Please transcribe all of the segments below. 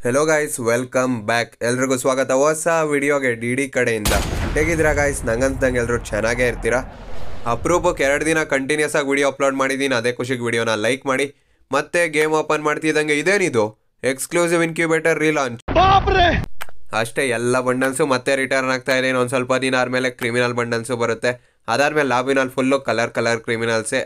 hello guys welcome back ಎಲ್ರಿಗೂ ಸ್ವಾಗತ ಹೊಸ ವಿಡಿಯೋಗೆ ಡಿ ಡಿ ಕಡೆಯಿಂದ ಹೇಗಿದ್ದೀರಾ ಗಾಯ್ಸ್ ನಂಗಂತಂಗೆ ಎಲ್ಲರೂ ಚೆನ್ನಾಗೇ ಇರ್ತೀರಾ ಅಪ್ರೂಪಕ್ಕೆ ಎರಡು ದಿನ ಕಂಟಿನ್ಯೂಸ್ ಆಗಿ ವಿಡಿಯೋ ಅಪ್ಲೋಡ್ ಮಾಡಿದ್ದೀನಿ ಅದೇ ಖುಷಿಗೆ ವಿಡಿಯೋನ ಲೈಕ್ ಮಾಡಿ ಮತ್ತೆ ಗೇಮ್ ಓಪನ್ ಮಾಡ್ತಿದ್ದಂಗೆ ಇದೇನಿದು ಎಕ್ಸ್ಕ್ಲೂಸಿವ್ ಇನ್ಕ್ಯುಬೇಟರ್ ರೀಲಾಂಚ್ ಅಷ್ಟೇ ಎಲ್ಲ ಬಂಡಲ್ಸು ಮತ್ತೆ ರಿಟರ್ನ್ ಆಗ್ತಾ ಇದೆ ಒಂದು ಸ್ವಲ್ಪ ದಿನ ಆದಮೇಲೆ ಕ್ರಿಮಿನಲ್ ಬಂಡಲ್ಸು ಬರುತ್ತೆ ಅದಾದ್ಮೇಲೆ ಲಾಬಿನಲ್ಲಿ ಫುಲ್ಲು ಕಲರ್ ಕಲರ್ ಕ್ರಿಮಿನಲ್ಸೇ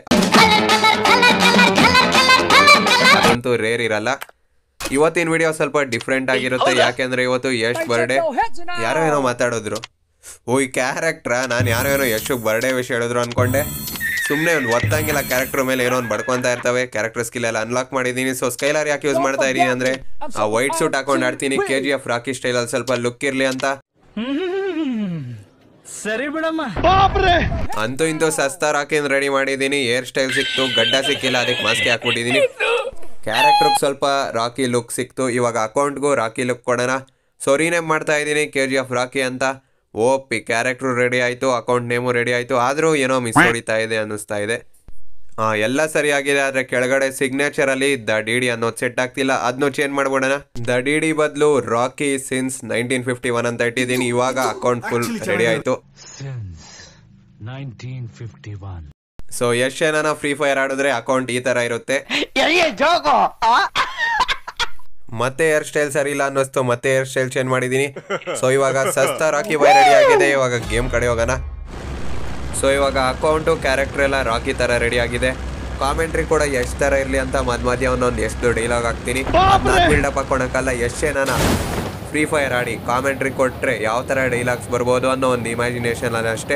ಅದಂತೂ ರೇರ್ ಇರಲ್ಲ ಇವತ್ತಿನ ವಿಡಿಯೋ ಸ್ವಲ್ಪ ಡಿಫ್ರೆಂಟ್ ಆಗಿರುತ್ತೆ ಯಾಕೆಂದ್ರೆ ಇವತ್ತು ಯಶ್ ಬರ್ಡೇ ಯಾರೋ ಏನೋ ಮಾತಾಡಿದ್ರು ಓ ಈ ಕ್ಯಾರೆಕ್ಟ್ರ ನಾನು ಯಾರೋ ಏನೋ ಯಶ್ ಬರ್ಡೇ ವಿಷಯ ಹೇಳಿದ್ರು ಅನ್ಕೊಂಡೆ ಸುಮ್ಮನೆ ಒಂದು ಒತ್ತಂಗಿಲ್ಲ ಕ್ಯಾರೆಕ್ಟರ್ ಮೇಲೆ ಏನೋ ಒಂದು ಬಡ್ಕೊಂತಾ ಇರ್ತವೆ ಕ್ಯಾರೆಕ್ಟರ್ ಸ್ಕಿಲ್ ಎಲ್ಲ ಅನ್ಲಾಕ್ ಮಾಡಿದ್ದೀನಿ ಸೊ ಸ್ಕೈಲರ್ ಯಾಕೆ ಯೂಸ್ ಮಾಡ್ತಾ ಇದೀನಿ ಅಂದ್ರೆ ಆ ವೈಟ್ ಸೂಟ್ ಹಾಕೊಂಡು ಆಡ್ತೀನಿ ಕೆ ಜಿ ಎಫ್ ರಾಕಿ ಸ್ಟೈಲಲ್ಲಿ ಸ್ವಲ್ಪ ಲುಕ್ ಇರಲಿ ಅಂತ ಸರಿ ಬಿಡಮ್ಮ ಅಂತೂ ಇಂತೂ ಸಸ್ತಾರ್ ಹಾಕಿಂದ್ ರೆಡಿ ಮಾಡಿದ್ದೀನಿ ಹೇರ್ ಸ್ಟೈಲ್ ಸಿಕ್ತು ಗಡ್ಡ ಸಿಕ್ಕಿಲ್ಲ ಅದಕ್ಕೆ ಮಾಸ್ಕ್ ಹಾಕ್ಬಿಟ್ಟಿದ್ದೀನಿ ಕ್ಯಾರೆಕ್ಟರ್ ಸ್ವಲ್ಪ ರಾಕಿ ಲುಕ್ ಸಿಕ್ತು ಇವಾಗ ಅಕೌಂಟ್ಗೂ ರಾಕಿ ಲುಕ್ ಕೊಡೋಣ ಸೊ ರೀನೇಮ್ ಮಾಡ್ತಾ ಇದ್ದೀನಿ ಕೆ ಜಿ ಎಫ್ ರಾಕಿ ಅಂತ ಓಪಿ ಕ್ಯಾರೆಕ್ಟ್ರು ರೆಡಿ ಆಯಿತು ಅಕೌಂಟ್ ನೇಮು ರೆಡಿ ಆಯಿತು ಆದರೂ ಏನೋ ಮಿಸ್ ಹೊಡಿತಾ ಇದೆ ಅನ್ನಿಸ್ತಾ ಇದೆ ಹಾಂ ಎಲ್ಲ ಸರಿಯಾಗಿದೆ ಆದರೆ ಕೆಳಗಡೆ ಸಿಗ್ನೇಚರಲ್ಲಿ ದ ಡಿ ಡಿ ಅನ್ನೋದು ಸೆಟ್ ಆಗ್ತಿಲ್ಲ ಅದನ್ನು ಚೇಂಜ್ ಮಾಡ್ಬಿಡೋಣ ದ ಡಿ ಡಿ ಬದಲು Rocky since nineteen fifty one ಅಂತ ಇಟ್ಟಿದ್ದೀನಿ ಇವಾಗ ಅಕೌಂಟ್ ಫುಲ್ ರೆಡಿ ಆಯಿತು since nineteen fifty one so ಎಷ್ಟು ಏನಾನ ಫ್ರೀ ಫೈರ್ ಆಡಿದ್ರೆ ಅಕೌಂಟ್ ಈ ತರ ಇರುತ್ತೆ ಮತ್ತೆ ಹೇರ್ ಸ್ಟೈಲ್ ಸರಿ ಇಲ್ಲ ಅನ್ನಿಸ್ತು ಮತ್ತೆ ಹೇರ್ ಸ್ಟೈಲ್ ಚೇಂಜ್ ಮಾಡಿದೀನಿ ಸೊ ಇವಾಗ ಸಸ್ತಾ ರಾಕಿ ಬೈ ರೆಡಿ ಆಗಿದೆ ಇವಾಗ ಗೇಮ್ ಕಡೆ ಹೋಗೋಣ ಸೊ ಇವಾಗ ಅಕೌಂಟು ಕ್ಯಾರೆಕ್ಟರ್ ಎಲ್ಲ ರಾಕಿ ತರ ರೆಡಿ ಆಗಿದೆ ಕಾಮೆಂಟ್ರಿ ಕೂಡ ಎಷ್ಟು ತರ ಇರಲಿ ಅಂತ ಮಧ್ಯ ಮಧ್ಯ ಒಂದೊಂದು ಎಷ್ಟು ಡೈಲಾಗ್ ಹಾಕ್ತೀನಿ ಬಿಲ್ಡಪ್ ಹಾಕೊಳಕ್ಕಲ್ಲ ಎಷ್ಟು ಏನಾನ ಫ್ರೀ ಫೈರ್ ಆಡಿ ಕಾಮೆಂಟ್ರಿ ಕೊಟ್ರೆ ಯಾವ ತರ ಡೈಲಾಗ್ಸ್ ಬರ್ಬೋದು ಅನ್ನೋ ಒಂದು ಇಮ್ಯಾಜಿನೇಷನ್ ಅಷ್ಟೇ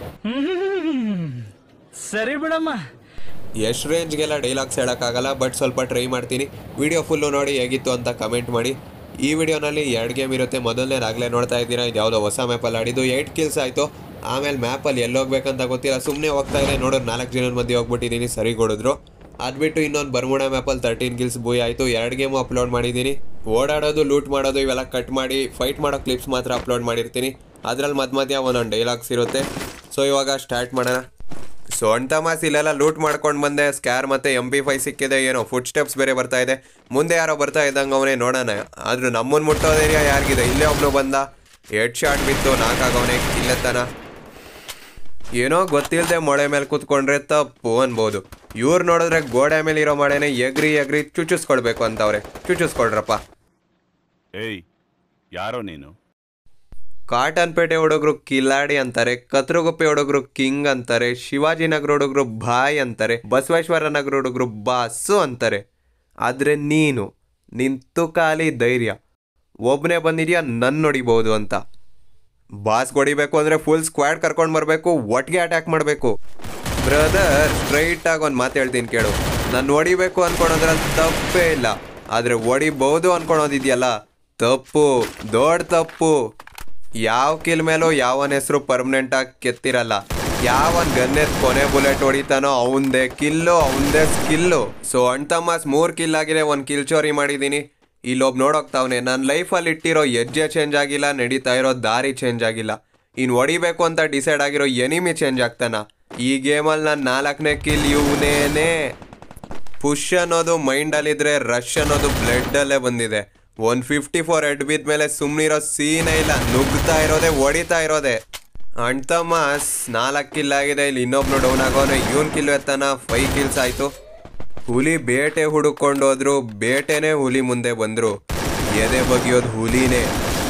ಸರಿ ಬಿಡಮ್ಮ ಎಷ್ಟು ರೇಂಜ್ಗೆಲ್ಲ ಡೈಲಾಗ್ಸ್ ಹೇಳೋಕ್ಕಾಗಲ್ಲ ಬಟ್ ಸ್ವಲ್ಪ ಟ್ರೈ ಮಾಡ್ತೀನಿ ವಿಡಿಯೋ ಫುಲ್ಲು ನೋಡಿ ಹೇಗಿತ್ತು ಅಂತ ಕಮೆಂಟ್ ಮಾಡಿ ಈ ವಿಡಿಯೋನಲ್ಲಿ ಎರಡು ಗೇಮ್ ಇರುತ್ತೆ ಮೊದಲನೇದಾಗಲೇ ನೋಡ್ತಾ ಇದ್ದೀರಾ ಇದು ಯಾವುದೋ ಹೊಸ ಮ್ಯಾಪಲ್ಲಿ ಆಡಿದ್ದು ಏಯ್ಟ್ ಕಿಲ್ಸ್ ಆಯಿತು ಆಮೇಲೆ ಮ್ಯಾಪಲ್ಲಿ ಎಲ್ಲಿ ಹೋಗ್ಬೇಕಂತ ಗೊತ್ತಿಲ್ಲ ಸುಮ್ಮನೆ ಹೋಗ್ತಾ ಇದೆ ನೋಡೋರು ನಾಲ್ಕು ಜನದ ಮಧ್ಯೆ ಹೋಗ್ಬಿಟ್ಟಿದ್ದೀನಿ ಸರಿ ಕೊಡಿದ್ರು ಅದು ಬಿಟ್ಟು ಇನ್ನೊಂದು ಬರ್ಮುಡ ಮ್ಯಾಪಲ್ಲಿ ತರ್ಟೀನ್ ಕಿಲ್ಸ್ ಬೂಯ್ ಆಯಿತು ಎರಡು ಗೇಮು ಅಪ್ಲೋಡ್ ಮಾಡಿದ್ದೀನಿ ಓಡಾಡೋದು ಲೂಟ್ ಮಾಡೋದು ಇವೆಲ್ಲ ಕಟ್ ಮಾಡಿ ಫೈಟ್ ಮಾಡೋ ಕ್ಲಿಪ್ಸ್ ಮಾತ್ರ ಅಪ್ಲೋಡ್ ಮಾಡಿರ್ತೀನಿ ಅದರಲ್ಲಿ ಮಧ್ಯ ಮಧ್ಯ ಒಂದೊಂದು ಡೈಲಾಗ್ಸ್ ಇರುತ್ತೆ ಸೊ ಇವಾಗ ಸ್ಟಾರ್ಟ್ ಮಾಡೋಣ ಸೊ ಅಣ್ತಮಾಸ್ ಇಲ್ಲೆಲ್ಲ ಲೂಟ್ ಮಾಡ್ಕೊಂಡು ಬಂದೆ ಸ್ಕ್ಯಾರ್ ಮತ್ತೆ ಎಂ ಪಿ ಫೈ ಸಿಕ್ಕಿದೆ ಏನೋ ಫುಡ್ ಸ್ಟೆಪ್ಸ್ ಬೇರೆ ಬರ್ತಾ ಇದೆ ಮುಂದೆ ಯಾರೋ ಬರ್ತಾ ಇದ್ದಂಗೆ ಅವನೇ ನೋಡೋಣ ಆದ್ರೂ ನಮ್ಮನ್ನು ಮುಟ್ಟೋದು ಏರಿಯಾ ಯಾರಿಗಿದೆ ಇಲ್ಲೇ ಒಬ್ನು ಬಂದ ಹೆಡ್ ಶಾಟ್ ಬಿತ್ತು ನಾಕಾಗವನೆ ಕಿಲ್ಲೆತ್ತನ ಏನೋ ಗೊತ್ತಿಲ್ಲದೆ ಮೊಳೆ ಮೇಲೆ ಕೂತ್ಕೊಂಡ್ರೆ ತಪ್ಪು ಅನ್ಬೋದು ಇವ್ರು ನೋಡಿದ್ರೆ ಗೋಡೆ ಮೇಲೆ ಇರೋ ಮಳೆನೆ ಎಗ್ರಿ ಎಗ್ರಿ ಚುಚುಸ್ಕೊಳ್ಬೇಕು ಅಂತವ್ರೆ ಚುಚುಸ್ಕೊಳ್ರಪ್ಪ ಏಯ್ ಯಾರೋ ನೀನು ಕಾಟನ್ ಪೇಟೆ ಹುಡುಗರು ಕಿಲಾಡಿ ಅಂತಾರೆ ಕತ್ರಗುಪ್ಪೆ ಹುಡುಗರು ಕಿಂಗ್ ಅಂತಾರೆ ಶಿವಾಜಿನಗರ ಹುಡುಗರು ಬಾಯ್ ಅಂತಾರೆ ಬಸವೇಶ್ವರ ನಗರ ಹುಡುಗರು ಬಾಸು ಅಂತಾರೆ ಆದರೆ ನೀನು ನಿಂತು ಖಾಲಿ ಧೈರ್ಯ ಒಬ್ಬನೇ ಬಂದಿದ್ಯಾ ನನ್ನ ಹೊಡಿಬೋದು ಅಂತ ಬಾಸ್ ಹೊಡಿಬೇಕು ಅಂದರೆ ಫುಲ್ ಸ್ಕ್ವಾಡ್ ಕರ್ಕೊಂಡು ಬರಬೇಕು ಒಟ್ಟಿಗೆ ಅಟ್ಯಾಕ್ ಮಾಡಬೇಕು ಬ್ರದರ್ ಸ್ಟ್ರೈಟ್ ಆಗಿ ಒಂದು ಮಾತು ಹೇಳ್ತೀನಿ ಕೇಳು ನಾನು ಹೊಡಿಬೇಕು ಅನ್ಕೊಳೋದ್ರಲ್ಲಿ ತಪ್ಪೇ ಇಲ್ಲ ಆದರೆ ಹೊಡಿಬಹುದು ಅನ್ಕೊಳೋದಿದೆಯಲ್ಲ ತಪ್ಪು ದೊಡ್ಡ ತಪ್ಪು ಯಾವ ಕಿಲ್ ಮೇಲೂ ಯಾವನ ಹೆಸರು ಪರ್ಮನೆಂಟ್ ಆಗಿ ಕೆತ್ತಿರಲ್ಲ ಯಾವನ್ ಗನ್ನೆತ್ ಕೊನೆ ಬುಲೆಟ್ ಹೊಡಿತಾನೋ ಅವಂದೇ ಕಿಲ್ಲು ಅವಂದೇ ಸ್ಕಿಲ್ಲು ಸೊ ಅಣ್ತಮ್ಮಸ್ ಮೂರು ಕಿಲ್ ಆಗಿದೆ ಒಂದು ಕಿಲ್ ಚೋರಿ ಮಾಡಿದ್ದೀನಿ ಇಲ್ಲೊಬ್ಬ ನೋಡೋಗ್ತಾವನೆ ನನ್ನ ಲೈಫಲ್ಲಿ ಇಟ್ಟಿರೋ ಹೆಜ್ಜೆ ಚೇಂಜ್ ಆಗಿಲ್ಲ ನಡೀತಾ ಇರೋ ದಾರಿ ಚೇಂಜ್ ಆಗಿಲ್ಲ ಇನ್ನು ಹೊಡಿಬೇಕು ಅಂತ ಡಿಸೈಡ್ ಆಗಿರೋ ಎನಿಮಿ ಚೇಂಜ್ ಆಗ್ತಾನ ಈ ಗೇಮಲ್ಲಿ ನಾನು ನಾಲ್ಕನೇ ಕಿಲ್ ಇವನೇನೇ ಪುಷ್ ಅನ್ನೋದು ಮೈಂಡಲ್ಲಿದ್ರೆ ರಶ್ ಅನ್ನೋದು ಬ್ಲಡ್ಡಲ್ಲೇ ಬಂದಿದೆ ಒನ್ ಫಿಫ್ಟಿ ಫೋರ್ ಹೆಡ್ ಬಿದ್ದ ಮೇಲೆ ಸುಮ್ಮನಿರೋ ಸೀನೇ ಇಲ್ಲ ನುಗ್ತಾ ಇರೋದೇ ಹೊಡಿತಾ ಇರೋದೆ ಅಣ್ತಮಾಸ್ ನಾಲ್ಕು ಕಿಲ್ ಆಗಿದೆ ಇಲ್ಲಿ ಇನ್ನೊಬ್ನು ಡೌನ್ ಆಗೋನೆ ಇವನ್ ಕಿಲ್ ಎತ್ತಾನ ಫೈವ್ ಕಿಲ್ಸ್ ಆಯಿತು ಹುಲಿ ಬೇಟೆ ಹುಡುಕೊಂಡು ಹೋದ್ರು ಬೇಟೆನೇ ಹುಲಿ ಮುಂದೆ ಬಂದ್ರು ಎದೆ ಬಗೆಯೋದು ಹುಲಿನೇ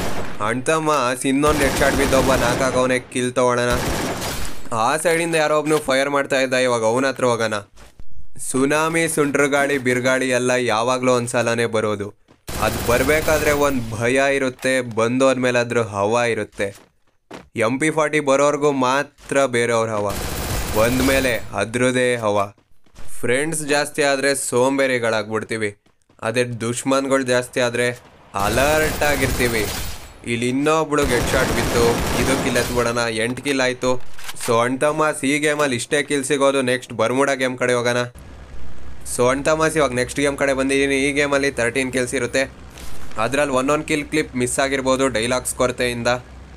ಅಣ್ತಮಾಸ್ ಇನ್ನೊಂದು ಹೆಡ್ ಶಾಟ್ ಬಿದ್ದೊಬ್ಬ ನಾಲ್ಕಾಗವನೆ ಕಿಲ್ ತಗೊಳ್ಳೋಣ ಆ ಸೈಡಿಂದ ಯಾರೋ ಒಬ್ನು ಫೈರ್ ಮಾಡ್ತಾ ಇದ್ದ ಇವಾಗ ಅವನ ಹತ್ರ ಹೋಗೋಣ ಸುನಾಮಿ ಸುಂಟ್ರಗಾಳಿ ಬಿರುಗಾಳಿ ಎಲ್ಲ ಯಾವಾಗಲೂ ಒಂದ್ಸಲನೇ ಬರೋದು ಅದು ಬರಬೇಕಾದ್ರೆ ಒಂದು ಭಯ ಇರುತ್ತೆ ಬಂದೋದ್ಮೇಲೆ ಅದ್ರ ಹವಾ ಇರುತ್ತೆ ಎಂ ಪಿ ಫಾರ್ಟಿ ಬರೋರ್ಗೂ ಮಾತ್ರ ಬೇರೆಯವ್ರ ಹವ ಬಂದಮೇಲೆ ಅದ್ರದೇ ಹವ ಫ್ರೆಂಡ್ಸ್ ಜಾಸ್ತಿ ಆದರೆ ಸೋಂಬೇರಿಗಳಾಗ್ಬಿಡ್ತೀವಿ ಅದೇ ದುಶ್ಮನ್ಗಳು ಜಾಸ್ತಿ ಆದರೆ ಅಲರ್ಟ್ ಆಗಿರ್ತೀವಿ ಇಲ್ಲಿ ಇನ್ನೊಬ್ಳು ಗೆಟ್ ಶಾಟ್ ಬಿತ್ತು ಇದು ಕಿಲ್ ಎತ್ಬಿಡೋಣ ಎಂಟು ಕಿಲ್ ಆಯಿತು ಸೊ ಅಣ್ತಮಾಸ್ ಈ ಗೇಮಲ್ಲಿ ಇಷ್ಟೇ ಕಿಲ್ ಸಿಗೋದು ನೆಕ್ಸ್ಟ್ ಬರ್ಮುಡ ಗೇಮ್ ಕಡೆ ಹೋಗೋಣ ಸೊ ಅಣ್ತಮಾಸ್ ಇವಾಗ ನೆಕ್ಸ್ಟ್ ಗೇಮ್ ಕಡೆ ಬಂದಿದ್ದೀನಿ ಈ ಗೇಮಲ್ಲಿ ತರ್ಟೀನ್ ಕಿಲ್ಸ್ ಇರುತ್ತೆ ಅದರಲ್ಲಿ ಒಂದೊಂದು ಕಿಲ್ ಕ್ಲಿಪ್ ಮಿಸ್ ಆಗಿರ್ಬೋದು ಡೈಲಾಗ್ಸ್ ಕೊರತೆಯಿಂದ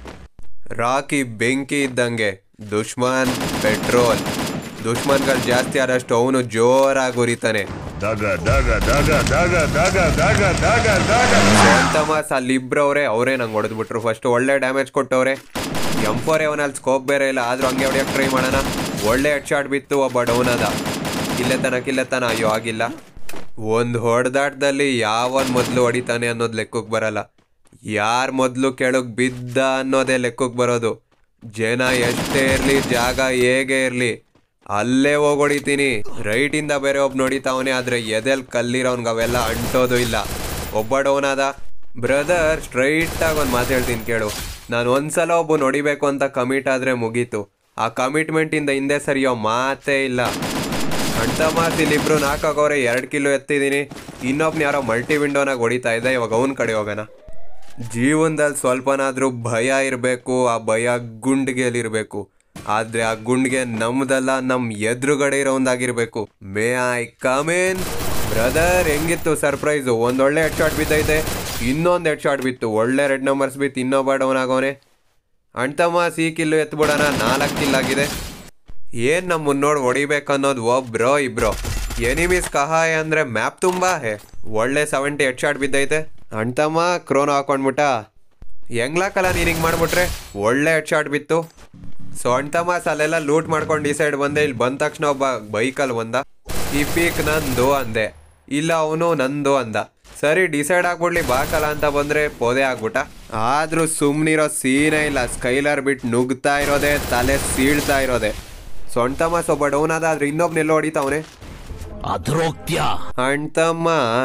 ರಾಕಿ ಬೆಂಕಿ ಇದ್ದಂಗೆ ದುಶ್ಮನ್ ಪೆಟ್ರೋಲ್ ದುಶ್ಮನ್ಗಳು ಜಾಸ್ತಿ ಆದಷ್ಟು ಅವನು ಜೋರಾಗಿ ಉರಿತಾನೆ ದಾಗ ದಾಗ ದಾಗ ದಾಗ ದಾಗ ದಾಗ ದಾಗ ದಾಗ ಶಾಂತಮಾಸ್ ಅಲ್ಲಿ ಇಬ್ರವ್ರೆ ಅವರೇ ನಂಗೆ ಹೊಡೆದ್ಬಿಟ್ರು ಫಸ್ಟ್ ಒಳ್ಳೆ ಡ್ಯಾಮೇಜ್ ಕೊಟ್ಟವ್ರೆ ಎಂ ಫೋರ್ ಅವನಲ್ಲಿ ಸ್ಕೋಪ್ ಬೇರೆ ಇಲ್ಲ ಆದ್ರೂ ಹಂಗೆ ಹೊಡಿಯಕ್ಕೆ ಟ್ರೈ ಮಾಡೋಣ ಒಳ್ಳೆ ಹೆಡ್ ಶಾಟ್ ಬಿತ್ತು ಒಬ್ಬ ಡೌನ್ ಅದ ಇಲ್ಲೇ ತನಕ ಇಲ್ಲೇ ತನ ಅಯ್ಯೋ ಆಗಿಲ್ಲ ಒಂದು ಹೊಡೆದಾಟದಲ್ಲಿ ಯಾವನ್ ಮೊದಲು ಹೊಡಿತಾನೆ ಅನ್ನೋದು ಲೆಕ್ಕಕ್ಕೆ ಬರಲ್ಲ ಯಾರು ಮೊದಲು ಕೆಳಗೆ ಬಿದ್ದ ಅನ್ನೋದೇ ಲೆಕ್ಕಕ್ಕೆ ಬರೋದು ಜನ ಎಷ್ಟೇ ಇರಲಿ ಜಾಗ ಹೇಗೆ ಇರಲಿ ಅಲ್ಲೇ ಹೋಗಿ ಹೊಡಿತೀನಿ ರೈಟಿಂದ ಬೇರೆ ಒಬ್ಬ ನೋಡಿತಾವನೆ ಆದ್ರೆ ಎದೆಲ್ ಕಲ್ಲಿರೋನ್ಗೆ ಅವೆಲ್ಲ ಅಂಟೋದು ಇಲ್ಲ ಒಬ್ಬ ಡೌನ್ ಆದ ಬ್ರದರ್ ಸ್ಟ್ರೈಟ್ ಆಗಿ ಒಂದು ಮಾತು ಹೇಳ್ತೀನಿ ಕೇಳು ನಾನು ಒಂದ್ಸಲ ಒಬ್ಬ ನೋಡಿಬೇಕು ಅಂತ ಕಮಿಟ್ ಆದ್ರೆ ಮುಗೀತು ಆ ಕಮಿಟ್ಮೆಂಟ್ ಇಂದ ಹಿಂದೆ ಸರಿಯೋ ಮಾತೇ ಇಲ್ಲ ಅಂಟ ಮಾತು ಇಲ್ಲಿಬ್ರು ನಾಲ್ಕಾಗವ್ರೆ ಎರಡು ಕಿಲೋ ಎತ್ತಿದ್ದೀನಿ ಇನ್ನೊಬ್ನ ಯಾರೋ ಮಲ್ಟಿ ವಿಂಡೋನಾಗ ಹೊಡಿತಾ ಇದ್ದ ಇವಾಗ ಅವನ ಕಡೆ ಹೋಗೋಣ ಜೀವನದಲ್ಲಿ ಸ್ವಲ್ಪನಾದ್ರೂ ಭಯ ಇರಬೇಕು ಆ ಭಯ ಗುಂಡ್ಗೆಲಿರ್ಬೇಕು ಆದ್ರೆ ಆ ಗುಂಡ್ಗೆ ನಮ್ದಲ್ಲ ನಮ್ ಎದುರುಗಡೆ ಇರೋಂದಾಗಿರ್ಬೇಕು ಮೇ ಐ ಕಮೇನ್ ಬ್ರದರ್ ಹೆಂಗಿತ್ತು ಸರ್ಪ್ರೈಸು ಒಂದೊಳ್ಳೆ ಹೆಡ್ ಶಾಟ್ ಬಿದ್ದೈತೆ ಇನ್ನೊಂದು ಹೆಡ್ ಶಾಟ್ ಬಿತ್ತು ಒಳ್ಳೆ ರೆಡ್ ನಂಬರ್ಸ್ ಬಿತ್ತು ಇನ್ನೊಬ್ಬ ಡೌನ್ ಆಗೋನೆ ಅಣ್ತಮ್ಮ ಸಿ ಕಿಲ್ಲು ಎತ್ಬಿಡೋಣ ನಾಲ್ಕು ಕಿಲ್ ಆಗಿದೆ ಏನ್ ನಮ್ಮ ಮುನ್ನೋಡ್ ಹೊಡಿಬೇಕು ಅನ್ನೋದು ಒಬ್ರೋ ಇಬ್ರೋ ಎನಿಮೀಸ್ ಕಹಾಯ ಅಂದ್ರೆ ಮ್ಯಾಪ್ ತುಂಬಾ ಹೇ ಒಳ್ಳೆ ಸೆವೆಂಟಿ ಹೆಡ್ ಶಾಟ್ ಬಿದ್ದೈತೆ ಅಣ್ತಮ್ಮ ಕ್ರೋನೋ ಹಾಕೊಂಡ್ಬಿಟ್ಟ ಹೆಂಗ್ಲಾಕಲ್ಲ ನೀನ್ ಹಿಂಗ್ ಮಾಡ್ಬಿಟ್ರೆ ಒಳ್ಳೆ ಹೆಡ್ ಶಾಟ್ ಬಿತ್ತು ಸೊ ಅಣ್ತಮ್ಮ ಅಲ್ಲೆಲ್ಲ ಲೂಟ್ ಮಾಡ್ಕೊಂಡು ಈ ಸೈಡ್ ಬಂದೆ ಇಲ್ಲಿ ಬಂದ ತಕ್ಷಣ ಒಬ್ಬ ಬೈಕಲ್ಲಿ ಬಂದ ಈ ಪೀಕ್ ನಂದು ಅಂದೆ ಇಲ್ಲ ಅವನು ನಂದು ಅಂದ ಸರಿ ಡಿಸೈಡ್ ಆಗ್ಬಿಡ್ಲಿ ಬಾಕಲ್ಲ ಅಂತ ಬಂದ್ರೆ ಪೋದೆ ಆಗ್ಬಿಟ್ಟ ಆದ್ರೂ ಸುಮ್ನಿರೋ ಸೀನೇ ಇಲ್ಲ ಸ್ಕೈಲರ್ ಬಿಟ್ಟು ನುಗ್ತಾ ಇರೋದೆ ತಲೆ ಸೀಳ್ತಾ ಇರೋದೆ ಸೊಂಟಮ್ಮ ಒಬ್ಬ ಡೌನ್ ಆದ ಆದ್ರೆ ಇನ್ನೊಬ್ನೆಲ್ಲೋ ಹೊಡಿತಾವನೆ ಅದ್ರೋಕ್ತ್ಯ ಅಣ್ತಮ್ಮ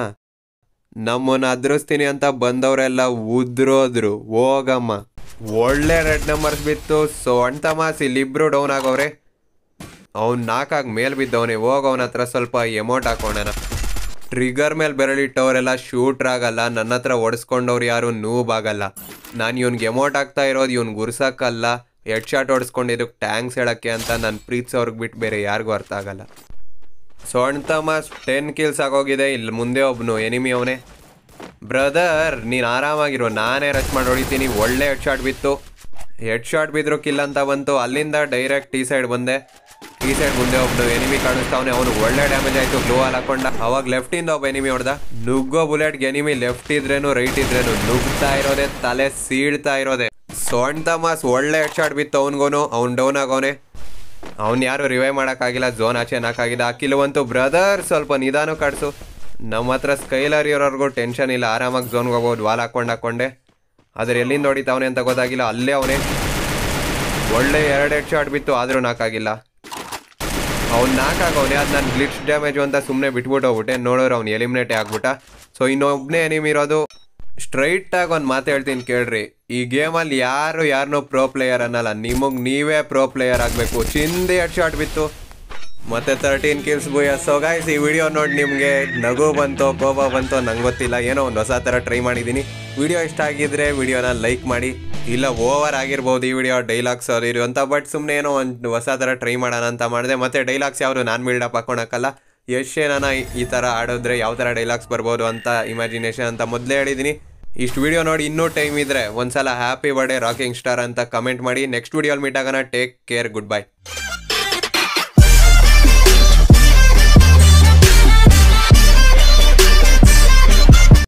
ನಮ್ಮನ್ನ ಅದ್ರಿಸ್ತೀನಿ ಅಂತ ಬಂದವರೆಲ್ಲ ಉದ್ರೋದ್ರು ಹೋಗಮ್ಮ ಒಳ್ಳೆ ರೆಡ್ ನಂಬರ್ಸ್ ಬಿತ್ತು ಸೊ ಅಣ್ತಮಾಸ್ ಇಲ್ಲಿಬ್ರು ಡೌನ್ ಆಗೋರೆ ಅವ್ನು ನಾಲ್ಕಾಗಿ ಮೇಲ್ ಬಿದ್ದವನೆ ಹೋಗ ಅವನ ಹತ್ರ ಸ್ವಲ್ಪ ಎಮೌಂಟ್ ಹಾಕೋಣ ಟ್ರಿಗರ್ ಮೇಲೆ ಬೆರಳಿಟ್ಟವರೆಲ್ಲ ಶೂಟ್ರ್ ಆಗಲ್ಲ ನನ್ನ ಹತ್ರ ಹೊಡ್ಸ್ಕೊಂಡವ್ರು ಯಾರು ನೂಬ್ ಆಗಲ್ಲ ನಾನು ಇವ್ನಿಗೆ ಎಮೌಂಟ್ ಆಗ್ತಾ ಇರೋದು ಇವ್ನು ಗುರ್ಸಕ್ಕಲ್ಲ ಹೆಡ್ ಶಾಟ್ ಹೊಡ್ಸ್ಕೊಂಡಿದ್ದಕ್ಕೆ ಟ್ಯಾಂಕ್ಸ್ ಹೇಳಕ್ಕೆ ಅಂತ ನಾನು ಪ್ರೀತ್ಸೋರ್ಗೆ ಬಿಟ್ಟು ಬೇರೆ ಯಾರಿಗೂ ಅರ್ಥ ಆಗಲ್ಲ ಸೊ ಅಣ್ತಮಾಸ್ ಟೆನ್ ಕಿಲ್ಸ್ ಆಗೋಗಿದೆ ಇಲ್ಲಿ ಮುಂದೆ ಒಬ್ನು ಎನಿಮಿ ಅವನೇ ಬ್ರದರ್ ನೀನು ಆರಾಮಾಗಿರು ನಾನೇ ರಚ್ ಮಾಡಿ ಹೊಡಿತೀನಿ ಒಳ್ಳೆ ಹೆಡ್ ಶಾಟ್ ಬಿತ್ತು ಹೆಡ್ ಶಾಟ್ ಬಿದ್ರು ಕಿಲ್ ಅಂತ ಬಂತು ಅಲ್ಲಿಂದ ಡೈರೆಕ್ಟ್ ಈ ಸೈಡ್ ಬಂದೆ ಈ ಸೈಡ್ ಮುಂದೆ ಒಬ್ನು ಎನಿಮಿ ಕಾಣಿಸ್ತಾವನೆ ಅವನು ಒಳ್ಳೆ ಡ್ಯಾಮೇಜ್ ಆಯ್ತು ಗ್ಲೋ ಅಲ್ಲಿ ಹಾಕೊಂಡ ಅವಾಗ ಲೆಫ್ಟ್ ಇಂದ ಒಬ್ಬ ಎನಿಮಿ ಹೊಡೆದ ನುಗ್ಗೋ ಬುಲೆಟ್ಗೆ ಎನಿಮಿ ಲೆಫ್ಟ್ ಇದ್ರೇನು ರೈಟ್ ಇದ್ರೇನು ನುಗ್ತಾ ಇರೋದೆ ತಲೆ ಸೀಳ್ತಾ ಇರೋದೆ ಸೊಣ್ಣ ಮಾಸ್ ಒಳ್ಳೆ ಹೆಡ್ ಶಾಟ್ ಬಿತ್ತು ಅವನಿಗೋನು ಅವ್ನು ಡೌನ್ ಆಗೋನೆ ಅವ್ನು ಯಾರು ರಿವೈವ್ ಮಾಡೋಕ್ಕಾಗಿಲ್ಲ ಝೋನ್ ಆಚೆ ನಾಕಾಗಿಲ್ಲ ಆ ಕಿಲುವಂತೂ ಬ್ರದರ್ ಸ್ವಲ್ಪ ನಿಧಾನ ಕಾಡ್ಸು ನಮ್ಮ ಹತ್ರ ಸ್ಕೈಲರ್ ಇರೋರ್ಗೂ ಟೆನ್ಷನ್ ಇಲ್ಲ ಆರಾಮಾಗಿ ಝೋನ್ಗೆ ಹೋಗ್ಬೋದು ವಾಲ್ ಹಾಕೊಂಡು ಹಾಕೊಂಡೆ ಆದ್ರೆ ಎಲ್ಲಿಂದ ಹೊಡಿತಾವನೆ ಅಂತ ಗೊತ್ತಾಗಿಲ್ಲ ಅಲ್ಲೇ ಅವನೇ ಒಳ್ಳೆ ಎರಡು ಹೆಡ್ ಶಾಟ್ ಬಿತ್ತು ಆದರೂ ನಾಕಾಗಿಲ್ಲ ಅವ್ನು ನಾಕಾಗವನೆ ಅದು ನಾನು ಗ್ಲಿಚ್ ಡ್ಯಾಮೇಜು ಅಂತ ಸುಮ್ಮನೆ ಬಿಟ್ಬಿಟ್ಟು ಹೋಗ್ಬಿಟ್ಟೆ ನೋಡೋರು ಅವ್ನು ಎಲಿಮಿನೇಟೇ ಆಗ್ಬಿಟ್ಟ ಸೊ ಇನ್ನೊಬ್ಬನೇ ಎನಿಮಿ ಇರೋದು ಸ್ಟ್ರೈಟ್ ಆಗಿ ಒಂದು ಮಾತು ಹೇಳ್ತೀನಿ ಕೇಳ್ರಿ ಈ ಗೇಮಲ್ಲಿ ಯಾರು ಯಾರನ್ನೂ ಪ್ರೋ ಪ್ಲೇಯರ್ ಅನ್ನಲ್ಲ ನಿಮಗೆ ನೀವೇ ಪ್ರೋ ಪ್ಲೇಯರ್ ಆಗಬೇಕು ಚಿಂದಿ ಹೆಡ್ ಶಾಟ್ ಬಿತ್ತು ಮತ್ತೆ ತರ್ಟೀನ್ ಕಿಲ್ಸ್ ಬುಯ ಸೊ ಗಾಯ್ಸ್ ಈ ವಿಡಿಯೋ ನೋಡಿ ನಿಮಗೆ ನಗು ಬಂತೋ ಕೋಪ ಬಂತೋ ನಂಗೆ ಗೊತ್ತಿಲ್ಲ ಏನೋ ಒಂದು ಹೊಸ ಥರ ಟ್ರೈ ಮಾಡಿದ್ದೀನಿ ವಿಡಿಯೋ ಇಷ್ಟ ಆಗಿದ್ರೆ ವಿಡಿಯೋನ ಲೈಕ್ ಮಾಡಿ ಇಲ್ಲ ಓವರ್ ಆಗಿರ್ಬೋದು ಈ ವಿಡಿಯೋ ಡೈಲಾಗ್ಸ್ ಅದು ಇರು ಅಂತ ಬಟ್ ಸುಮ್ಮನೆ ಏನೋ ಒಂದು ಹೊಸ ಥರ ಟ್ರೈ ಮಾಡೋಣ ಅಂತ ಮಾಡಿದೆ ಮತ್ತೆ ಡೈಲಾಗ್ಸ್ ಯಾವುದು ನಾನು ಬಿಲ್ಡಪ್ ಹಾಕೊಳಕ್ಕಲ್ಲ ಎಷ್ಟು ನಾನು ಈ ಥರ ಆಡಿದ್ರೆ ಯಾವ ಥರ ಡೈಲಾಗ್ಸ್ ಬರ್ಬೋದು ಅಂತ ಇಮ್ಯಾಜಿನೇಷನ್ ಅಂತ ಮೊದಲೇ ಹೇಳಿದ್ದೀನಿ ಇಷ್ಟು ವಿಡಿಯೋ ನೋಡಿ ಇನ್ನೂ ಟೈಮ್ ಇದ್ರೆ ಒಂದ್ಸಲ ಹ್ಯಾಪಿ ಬರ್ಡೇ ರಾಕಿಂಗ್ ಸ್ಟಾರ್ ಅಂತ ಕಮೆಂಟ್ ಮಾಡಿ ನೆಕ್ಸ್ಟ್ ವಿಡಿಯೋಲಿ ಮೀಟ್ ಆಗೋಣ ಟೇಕ್ ಕೇರ್ ಗುಡ್ ಬೈ